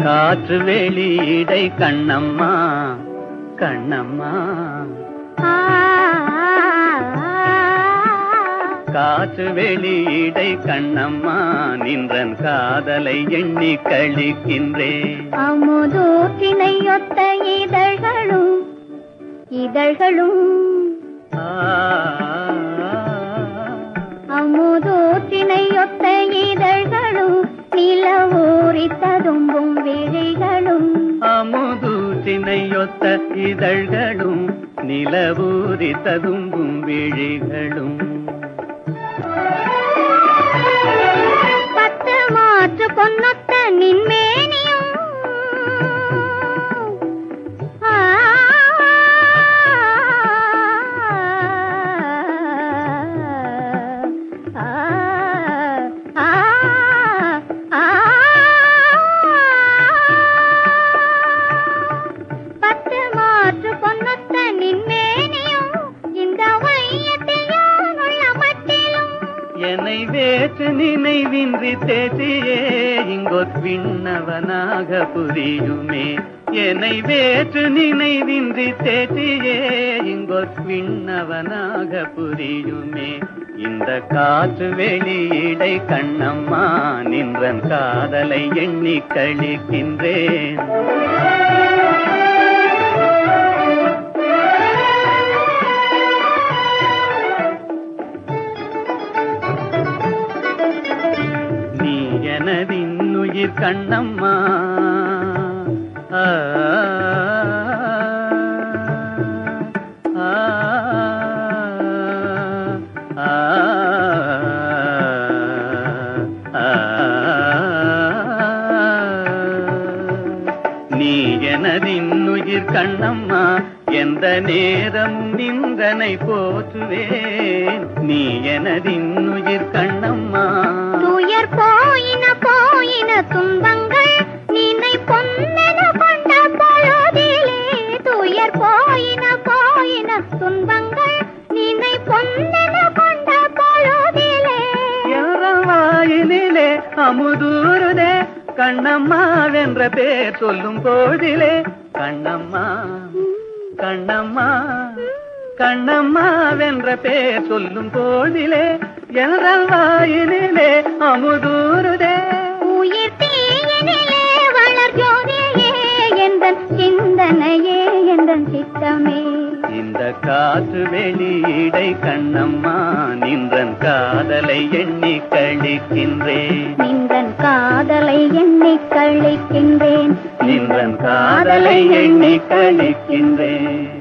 காற்று வெளியிடை கண்ணம்மா கண்ணம்மா ஆ, காற்று வெளியிடை கண்ணம்மா நின்றன் காதலை எண்ணி கழிக்கின்றேன் அமுதூற்றினையொத்த இதழ்களும் இதழ்களும் ஆ, அமுதூற்றினையொத்த இதழ்களும் நிலவூரி ததும்பும் விழிகளும் அமுது சினையொத்த இதழ்களும் நிலவூரி ததும்பும் விழிகளும் பத்து மாற்று பொன்னொத்த நின்மேனியும் ஆ, ஆ, ஆ, ஆ, பத்து மாற்று பொன்னொத்த நின்மேனியும் இந்த வையத்தில் யானுள்ள மட்டிலும் என்னை வேற்று நினைவின்றி தேசியே இங்கொத் விண்ணவனாக புரியுமே என்னை வேற்று நினைவின்றி தேசியே இங்கொத் விண்ணவனாக புரியுமே இந்த காற்று வெளியிடை கண்ணம்மா நின்றன் காதலை எண்ணி கழிக்கின்றேன் நீ எனதின்னுயிர் கண்ணம்மா ஆ, ஆ, ஆ, ஆ, நீ எனதின்னுயிர் கண்ணம்மா எந்த நேரமும் நின்றனை போற்றுவேன் நீ எனதின்னுயிர் கண்ணம்மா துயர் போயின போயின துன்பங்கள் நினை பொன்னென கொண்ட பொழுதிலே துயர் போயின போயின துன்பங்கள் நினை பொன்னென கொண்ட பொழுதிலே என்ற வாயினிலே அமுதூருதே கண்ணம்மா வென்ற பேர் சொல்லும் போதிலே கண்ணம்மா கண்ணம்மா கண்ணம்மா வென்ற பேர் சொல்லும் போதிலே என்ற வாயினிலே அமுதூருதே உயிர் தீயினிலே வளர் ஜோதியே எந்தன் சிந்தனையே எந்தன் சித்தமே இந்த காற்று வெளியிடை கண்ணம்மா நின்றன் காதலை எண்ணி கழிக்கின்றேன் நின்றன் காதலை எண்ணிக் கழிக்கின்றேன் நின்றன் காதலை எண்ணி கழிக்கின்றேன்